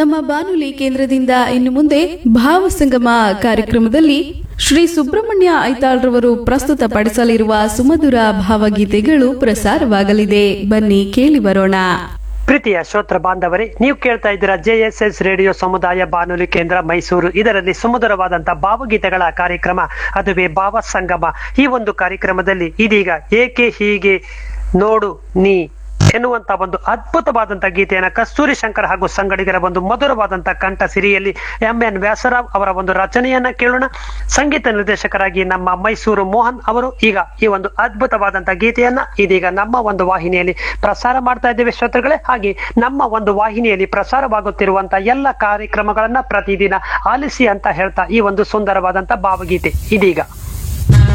ನಮ್ಮ ಬಾನುಲಿ ಕೇಂದ್ರದಿಂದ ಇನ್ನು ಮುಂದೆ ಭಾವಸಂಗಮ ಕಾರ್ಯಕ್ರಮದಲ್ಲಿ ಶ್ರೀ ಸುಬ್ರಹ್ಮಣ್ಯ ಐತಾಳ್ರವರು ಪ್ರಸ್ತುತಪಡಿಸಲಿರುವ ಸುಮಧುರ ಭಾವಗೀತೆಗಳು ಪ್ರಸಾರವಾಗಲಿದೆ ಬನ್ನಿ ಕೇಳಿ ಬರೋಣ ಪ್ರೀತಿಯ ಶ್ರೋತ್ರ ಬಾಂಧವರೇ ನೀವು ಕೇಳ್ತಾ ಇದ್ದೀರಾ ಜೆಎಸ್ಎಸ್ ರೇಡಿಯೋ ಸಮುದಾಯ ಬಾನುಲಿ ಕೇಂದ್ರ ಮೈಸೂರು ಇದರಲ್ಲಿ ಸುಮಧುರವಾದಂತಹ ಭಾವಗೀತೆಗಳ ಕಾರ್ಯಕ್ರಮ ಅದುವೇ ಭಾವ ಸಂಗಮ ಈ ಒಂದು ಕಾರ್ಯಕ್ರಮದಲ್ಲಿ ಇದೀಗ ಏಕೆ ಹೀಗೆ ನೋಡು ನೀ ಎನ್ನುವಂತ ಒಂದು ಅದ್ಭುತವಾದಂತಹ ಗೀತೆಯನ್ನ ಕಸ್ತೂರಿ ಶಂಕರ್ ಹಾಗೂ ಸಂಗಡಿಗರ ಒಂದು ಮಧುರವಾದಂತಹ ಕಂಠ ಸಿರಿಯಲ್ಲಿ ಎಂ ಎನ್ ವ್ಯಾಸರಾವ್ ಅವರ ಒಂದು ರಚನೆಯನ್ನ ಕೇಳೋಣ ಸಂಗೀತ ನಿರ್ದೇಶಕರಾಗಿ ನಮ್ಮ ಮೈಸೂರು ಮೋಹನ್ ಅವರು ಈಗ ಈ ಒಂದು ಅದ್ಭುತವಾದಂತಹ ಗೀತೆಯನ್ನ ಇದೀಗ ನಮ್ಮ ಒಂದು ವಾಹಿನಿಯಲ್ಲಿ ಪ್ರಸಾರ ಮಾಡ್ತಾ ಇದ್ದೇವೆ ಶ್ರೋತೃಗಳೇ ಹಾಗೆ ನಮ್ಮ ಒಂದು ವಾಹಿನಿಯಲ್ಲಿ ಪ್ರಸಾರವಾಗುತ್ತಿರುವಂತಹ ಎಲ್ಲ ಕಾರ್ಯಕ್ರಮಗಳನ್ನ ಪ್ರತಿದಿನ ಆಲಿಸಿ ಅಂತ ಹೇಳ್ತಾ ಈ ಒಂದು ಸುಂದರವಾದಂತಹ ಭಾವಗೀತೆ ಇದೀಗ